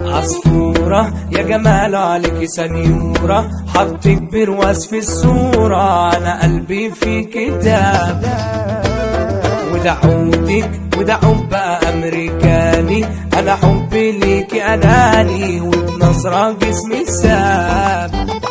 عصفورة يا جمال عليك سنيورة حطك برواز في الصورة أنا قلبي في كتاب وده عودك وده حب أمريكاني أنا حبي ليكي أناني وبنظرة جسمي ساب